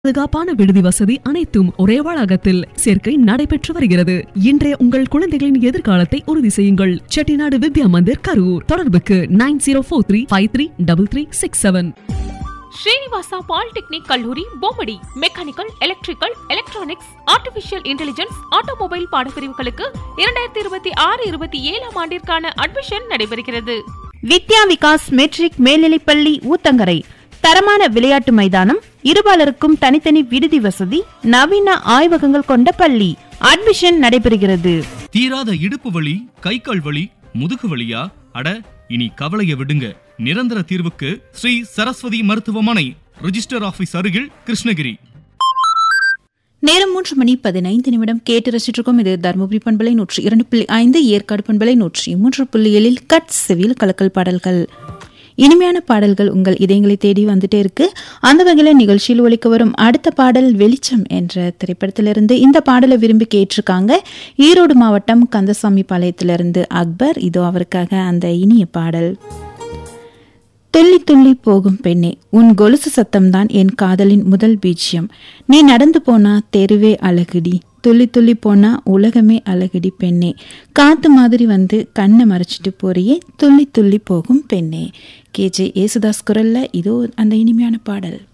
பாதுகாப்பான விடுதி வசதி அனைத்தும் ஒரே வளாகத்தில் சேர்க்கை நடைபெற்று வருகிறது இன்றைய உங்கள் குழந்தைகளின் எதிர்காலத்தை உறுதி செய்யுங்கள் செட்டிநாடு வித்யா மந்திர் கரூர் தொடர்புக்கு nine zero four three five three double three six seven Srinivasa polytechnic கல்லூரி Bommidi mechanical electrical electronics artificial intelligence automobile பாடப்பிரிவுகளுக்கு இரண்டாயிரத்தி இருபத்தி ஆறு இருபத்தி ஏழாம் ஆண்டிற்கான அட்மிஷன் நடைபெறுகிறது வித்யா விகாஸ் மெட்ரிக் மேல்நிலைப்பள்ளி ஊத்தங்கரை தரமான விளையாட்டு மைதானம் இருபாலருக்கும் தனித்தனி விடுதி வசதி நவீன ஆய்வகங்கள் கொண்ட பள்ளி அட்மிஷன் நடைபெறுகிறது தீராத இடுப்பு வலி கை கால் வலி முதுகு வலியா அட இனி கவலைய விடுங்க நிரந்தர தீர்வுக்கு ஸ்ரீ சரஸ்வதி மருத்துவமனை ரிஜிஸ்டர் ஆபீஸ் அருகில் கிருஷ்ணகிரி நேரம் மூன்று மணி பதினைந்து நிமிடம் கேட்டு ரசிச்சிருக்கோம் இது தருமபுரி பண்பலை நூற்றி இரண்டு புள்ளி ஐந்து ஏற்காடு பண்பலை நூற்றி மூன்று புள்ளி ஏழில் கட் செவில் கலக்கல் பாடல்கள் இனிமையான பாடல்கள் உங்கள் இதயங்களை தேடி வந்துட்டே இருக்கு அந்த வகையில் நிகழ்ச்சியில் ஒலிக்க வரும் அடுத்த பாடல் வெளிச்சம் என்ற திரைப்படத்திலிருந்து இந்த பாடலை விரும்பி கேட்டிருக்காங்க ஈரோடு மாவட்டம் கந்தசாமி பாளையத்திலிருந்து அக்பர் இதோ அவருக்காக அந்த இனிய பாடல் துள்ளி துள்ளி போகும் பெண்ணே உன் கொலுசு சத்தம்தான் என் காதலின் முதல் பீஜ்யம் நீ நடந்து போனா தெருவே அழகுடி துள்ளி துள்ளி போனா உலகமே அழகுடி பெண்ணே காத்து மாதிரி வந்து கண்ணை மறைச்சிட்டு போறியே துள்ளி துள்ளி போகும் பெண்ணே கேஜே ஏசுதாஸ் குரல்ல இதோ அந்த இனிமையான பாடல்